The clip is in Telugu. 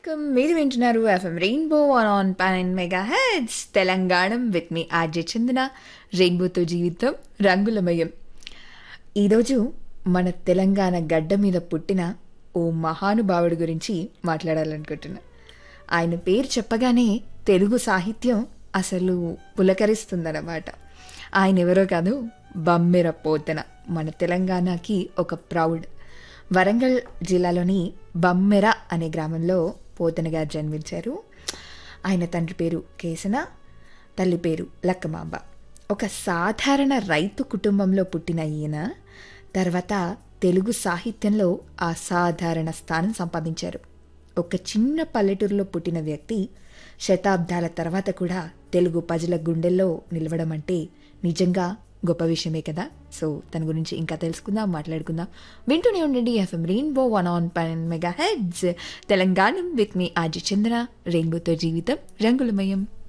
వెల్కమ్ మీరు వింటున్నారు FM rainbow one oh nine megahertz Telangana with మీ ఆర్జే చందన రెయిన్బోతో జీవితం రంగులమయం ఈరోజు మన తెలంగాణ గడ్డ మీద పుట్టిన ఓ మహానుభావుడి గురించి మాట్లాడాలనుకుంటున్నా ఆయన పేరు చెప్పగానే తెలుగు సాహిత్యం అసలు పులకరిస్తుందన్నమాట ఆయన ఎవరో కాదు బమ్మెర పోతన మన తెలంగాణకి ఒక ప్రౌడ్ వరంగల్ జిల్లాలోని బమ్మెర అనే గ్రామంలో పోతన గారు జన్మించారు ఆయన తండ్రి పేరు కేసన తల్లి పేరు లక్కమాంబ ఒక సాధారణ రైతు కుటుంబంలో పుట్టిన ఈయన తర్వాత తెలుగు సాహిత్యంలో అసాధారణ స్థానం సంపాదించారు ఒక చిన్న పల్లెటూరులో పుట్టిన వ్యక్తి శతాబ్దాల తర్వాత కూడా తెలుగు ప్రజల గుండెల్లో నిలవడం అంటే నిజంగా గొప్ప విషయమే కదా సో తన గురించి ఇంకా తెలుసుకుందాం మాట్లాడుకుందాం వింటూనే ఉండండి FM rainbow one oh nine megahertz Telangana with మీ ఆజి చంద్ర రెయిన్బోతో జీవితం రంగులమయం